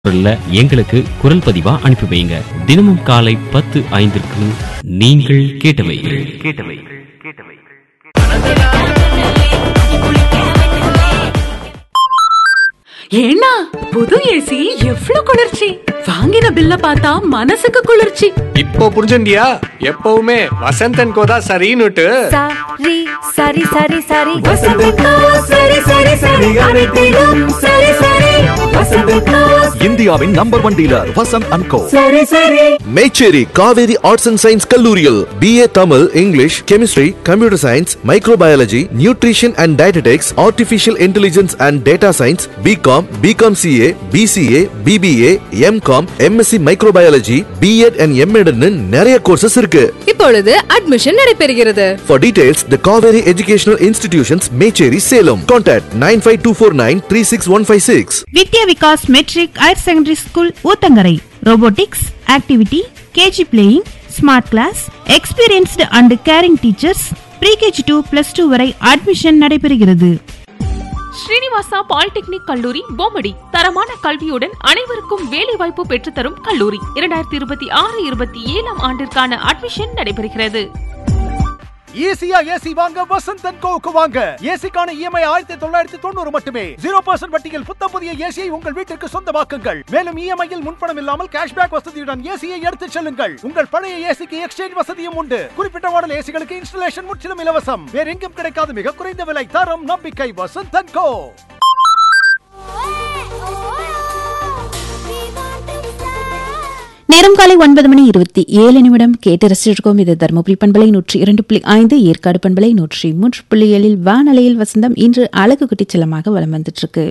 குரல்ல எங்களுக்கு குரல் பதிவா அனுப்பி வைங்க தினமும் காலை பத்து ஐந்திற்கு நீங்கள் கேட்டவை கேட்டவை ஏன்னா புது ஏசி எவ்வளவு குளிர்ச்சி வாங்கின பில்ல பார்த்தா மனசுக்கு குளிர்ச்சி இப்போ புரிஞ்சுண்டியா எப்பவுமே வசந்தன் கோதா சரின்னுட்டு சரி சரி சரி சரி வசந்தக்கா சரி சரி சரி அனைத்திலும் சரி சரி வசந்தக்கா இந்தியாவின் number one dealer Vasanth and Co சரி சரி Mecheri Kaveri arts and science கல்லூரியில் BA Tamil English chemistry computer science microbiology nutrition and dietetics artificial intelligence and data science BCom BCom CA BCA BBA MCom MSc microbiology BEd and எம்எட்னு நிறைய courses இருக்கு இப்பொழுது admission நடைபெறுகிறது For details, the Kaveri Educational Institutions, Mecheri, Salem. Contact 95249 36156. Vidya Vikas matric higher secondary school Uthangarai robotics activity KG playing smart class experienced and caring teachers pre KG to plus two வரை admission நடைபெறுகிறது Srinivasa polytechnic கல்லூரி பொம்மடி தரமான கல்வியுடன் அனைவருக்கும் வேலை வாய்ப்பு பெற்றுத்தரும் கல்லூரி இரண்டாயிரத்தி இருபத்தி ஆறு இருபத்தி ஏழாம் ஆண்டிற்கான அட்மிஷன் நடைபெறுகிறது ஈஸியா ஏசி வாங்க வசந்த் அண்ட் கோவுக்கு வாங்க ஏசிக்கான இஎம்ஐ ஆயிரத்தி தொள்ளாயிரத்தி தொண்ணூறு மட்டுமே ஜீரோ பர்சன்ட் வட்டியில் புத்தம் புதிய ஏசியை உங்கள் வீட்டிற்கு சொந்தமாக்குங்கள் மேலும் இஎம்ஐயில் முன்பணம் இல்லாமல் கேஷ்பேக் வசதியுடன் ஏசியை எடுத்துச் செல்லுங்கள் உங்கள் பழைய ஏசிக்கு எக்ஸ்சேஞ்ச் வசதியும் உண்டு குறிப்பிட்ட மாடல் ஏசிகளுக்கு இன்ஸ்டலேஷன் முற்றிலும் இலவசம் வேற எங்கும் கிடைக்காத மிக குறைந்த விலை தரம் நம்பிக்கை வசந்த் அண்ட் கோ நேரம் காலை ஒன்பது மணி இருபத்தி ஏழு நிமிடம் கேட்டு ரசிச்சிருக்கோம் இது தருமபுரி பண்பலை நூற்றி இரண்டு புள்ளி ஐந்து ஏற்காடு பண்பலை நூற்றி மூன்று புள்ளி ஏழில் வானலையில் வசந்தம் இன்று அழகு குட்டிச் செல்லமாக வலம் வந்துட்டு இருக்கு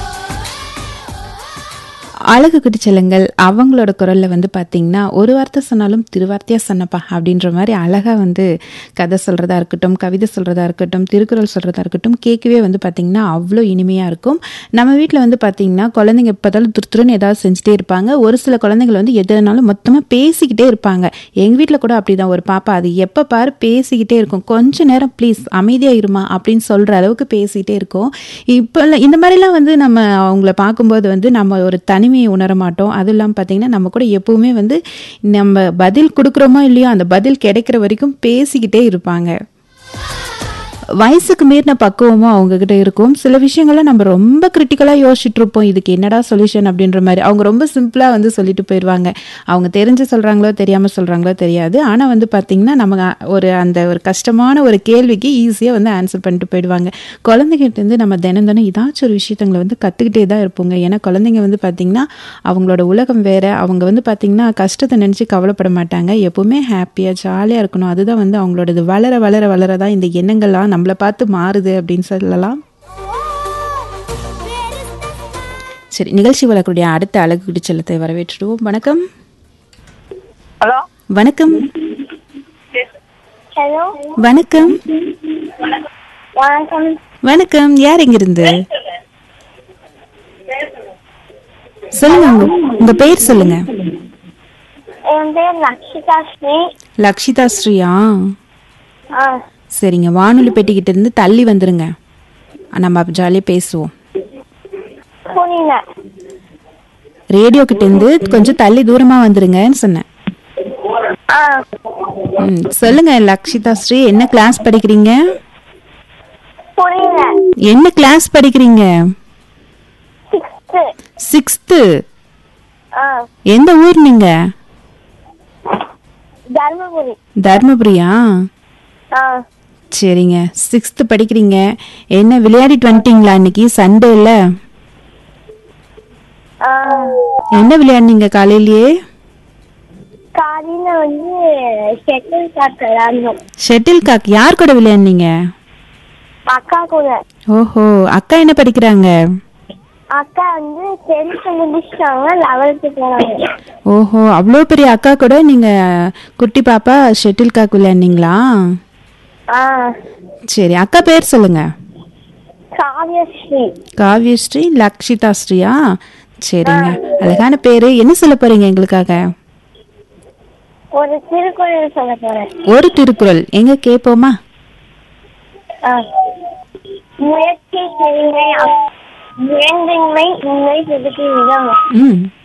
அழகு குட்டி செல்லங்கள் அவங்களோட குரல்ல வந்து பார்த்தீங்கன்னா ஒரு வார்த்தை சொன்னாலும் திருவார்த்தையா சொன்னப்பா அப்படின்ற மாதிரி அழகா வந்து கதை சொல்றதா இருக்கட்டும் கவிதை சொல்றதா இருக்கட்டும் திருக்குறள் சொல்றதா இருக்கட்டும் கேட்கவே வந்து பார்த்தீங்கன்னா அவ்வளோ இனிமையா இருக்கும் நம்ம வீட்டில் வந்து பார்த்தீங்கன்னா குழந்தைங்க எப்போதாலும் துருத்துருன்னு ஏதாவது செஞ்சுட்டே இருப்பாங்க ஒரு சில குழந்தைகள் வந்து எதுனாலும் மொத்தமாக பேசிக்கிட்டே இருப்பாங்க எங்கள் வீட்டில் கூட அப்படிதான் ஒரு பாப்பா அது எப்போ பாரு பேசிக்கிட்டே இருக்கும் கொஞ்ச நேரம் ப்ளீஸ் அமைதியாக இருமா அப்படின்னு சொல்கிற அளவுக்கு பேசிக்கிட்டே இருக்கும் இப்போ இந்த மாதிரிலாம் வந்து நம்ம அவங்கள பார்க்கும்போது வந்து நம்ம ஒரு தனிமையை உணர மாட்டோம் அதுவும் இல்லாமல் பார்த்தீங்கன்னா நம்ம கூட எப்பவுமே வந்து நம்ம பதில் கொடுக்குறோமோ இல்லையோ அந்த பதில் கிடைக்கிற வரைக்கும் பேசிக்கிட்டே இருப்பாங்க வயசுக்கு மீறின பக்குவமும் அவங்க கிட்ட இருக்கும் சில விஷயங்களை நம்ம ரொம்ப கிரிட்டிக்கலாக யோசிச்சுட்டு இருப்போம் இதுக்கு என்னடா சொல்யூஷன் அப்படின்ற மாதிரி அவங்க ரொம்ப சிம்பிளாக வந்து சொல்லிட்டு போயிடுவாங்க அவங்க தெரிஞ்சு சொல்கிறாங்களோ தெரியாமல் சொல்கிறாங்களோ தெரியாது ஆனால் வந்து பார்த்திங்கன்னா நம்ம ஒரு அந்த ஒரு கஷ்டமான ஒரு கேள்விக்கு ஈஸியாக வந்து ஆன்சர் பண்ணிட்டு போயிடுவாங்க குழந்தைகிட்டேருந்து நம்ம தினம் தினம் ஏதாச்சும் ஒரு விஷயத்தங்களை வந்து கற்றுக்கிட்டே தான் இருப்போங்க ஏன்னா குழந்தைங்க வந்து பார்த்திங்கன்னா அவங்களோட உலகம் வேறு அவங்க வந்து பார்த்திங்கன்னா கஷ்டத்தை நினச்சி கவலைப்பட மாட்டாங்க எப்பவுமே ஹாப்பியாக ஜாலியாக இருக்கணும் அதுதான் வந்து அவங்களோடது வளர வளர வளர தான் இந்த எண்ணங்கள்லாம் நம்மளை பார்த்து மாறுது அப்படின்னு சொல்லலாம் சரி நிகழ்ச்சி வளர்க்கக்கூடிய அடுத்த அழகு குடி செல்லத்தை வரவேற்றுடுவோம் வணக்கம் ஹலோ வணக்கம் ஹலோ வணக்கம் வணக்கம் வணக்கம் யார் எங்கிருந்து சொல்லுங்க உங்க உங்க பேர் சொல்லுங்க என் பேர் லக்ஷிதா ஸ்ரீ லக்ஷிதா ஸ்ரீயா ஆ சரிங்க வானொலி பெட்டிக்கிட்ட இருந்து தள்ளி வந்துருங்க நம்ம அப்ப ஜாலியாக பேசுவோம் புரியல ரேடியோ கிட்ட இருந்து கொஞ்சம் தள்ளி தூரமா வந்துருங்கன்னு சொன்னேன் ஆ ம், சொல்லுங்க லக்ஷிதா ஸ்ரீ என்ன கிளாஸ் படிக்கிறீங்க புரியல என்ன கிளாஸ் படிக்கிறீங்க சிக்ஸ்த்து சிக்ஸ்த்து ஆ எந்த ஊர் நீங்க தர்மபுரி தர்மபுரியா ஆ சரிங்க சிக்ஸ்த்து படிக்கிறீங்க என்ன விளையாடிட்டு வந்துட்டீங்களா இன்னைக்கு சண்டே இல்ல ஆ என்ன விளையாடுனீங்க காலையிலேயே காலையில வந்து ஷெட்டில் கார்ட் விளையாடணும் ஷட்டில் காக் யார் கூட விளையாடுனீங்க அக்கா கூட ஓஹோ அக்கா என்ன படிக்கிறாங்க அக்கா வந்து டென்த் முடிச்சிட்டாங்க லெவல்த்து போறாங்க ஓஹோ அவ்வளோ பெரிய அக்கா கூட நீங்க குட்டி பாப்பா ஷட்டில் காக் விளையாடுனீங்களா ஆ சரி அக்கா பேர் சொல்லுங்க காவியஸ்ரீ காவியஸ்ரீ லக்ஷிதா ஸ்ரீயா சரிங்க அழகான பேரு என்ன சொல்ல போறீங்க எங்களுக்காக ஒரு திருக்குறள் சொல்ல போறேன் ஒரு திருக்குறள் எங்க கேட்போமா ஆ. முயற்சி செய்மை முயன்றின்மை உண்மை செதுக்கி விதம் ம்